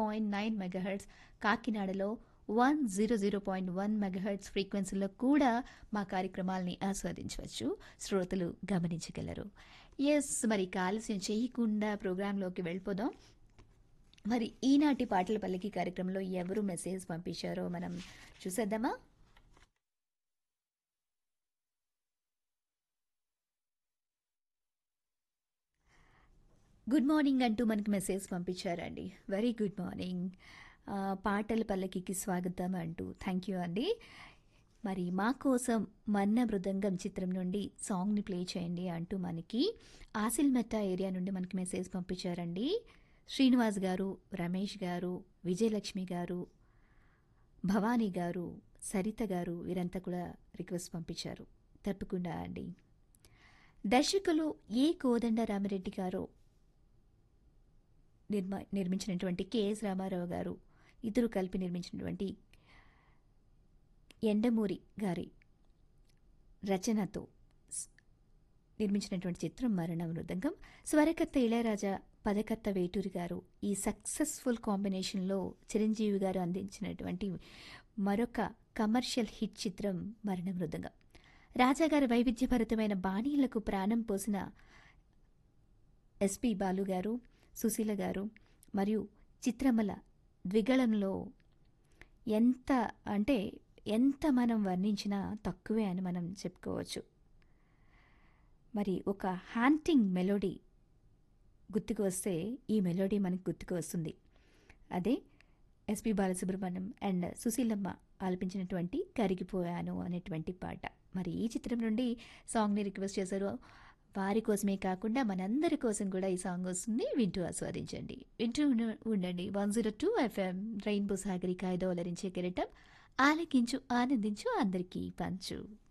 point nine megahertz కాకినాడలో one zero zero point one megahertz ఫ్రీక్వెన్సీలో కూడా మా కార్యక్రమాల్ని ఆస్వాదించవచ్చు శ్రోతలు గమనించగలరు ఎస్ మరి ఆలస్యం చేయకుండా ప్రోగ్రాంలోకి వెళ్ళిపోదాం మరి ఈనాటి పాటల పల్లకి కార్యక్రమంలో ఎవరు మెసేజ్ పంపించారో మనం చూసేద్దామా గుడ్ మార్నింగ్ అంటూ మనకి మెసేజ్ పంపించారండి వెరీ గుడ్ మార్నింగ్ ఆ, పాటల పల్లకికి స్వాగతం అంటూ థ్యాంక్ యూ అండి మరి మా కోసం మన్న మృదంగం చిత్రం నుండి సాంగ్ని ప్లే చేయండి అంటూ మనకి ఆసిల్మెట్ట ఏరియా నుండి మనకి మెసేజ్ పంపించారండి శ్రీనివాస్ గారు రమేష్ గారు విజయలక్ష్మి గారు భవానీ గారు సరిత గారు వీరంతా కూడా రిక్వెస్ట్ పంపించారు తప్పకుండా అండి దర్శకులు ఏ కోదండ రామిరెడ్డి గారు నిర్మ నిర్మించినటువంటి కెఎస్ రామారావు గారు ఇద్దరు కలిపి నిర్మించినటువంటి ఎండమూరి గారి రచనతో స్- నిర్మించినటువంటి చిత్రం మరణ మృదంగం స్వరకర్త ఇళయరాజా పదకర్త వేటూరి గారు ఈ సక్సెస్ఫుల్ కాంబినేషన్లో చిరంజీవి గారు అందించినటువంటి మరొక కమర్షియల్ హిట్ చిత్రం మరణ మృదంగం రాజాగారి వైవిధ్యభరితమైన బాణీలకు ప్రాణం పోసిన ఎస్పి బాలు గారు సుశీల గారు మరియు చిత్రమల ద్విగళంలో ఎంత అంటే ఎంత మనం వర్ణించినా తక్కువే అని మనం చెప్పుకోవచ్చు మరి ఒక హ్యాంటింగ్ మెలోడీ గుర్తుకు వస్తే ఈ మెలోడీ మనకు గుర్తుకు వస్తుంది అదే ఎస్పి బాలసుబ్రహ్మణ్యం అండ్ సుశీలమ్మ ఆలపించినటువంటి కరిగిపోయాను అనేటువంటి పాట మరి ఈ చిత్రం నుండి సాంగ్ని రిక్వెస్ట్ చేశారు వారి కోసమే కాకుండా మనందరి కోసం కూడా ఈ సాంగ్ వస్తుంది వింటూ ఆస్వాదించండి వింటూ ఉండ- ఉండండి one zero two FM Rainbow Sagarika ఐదో అలరించే కెరటం ఆలకించు ఆనందించు అందరికీ పంచు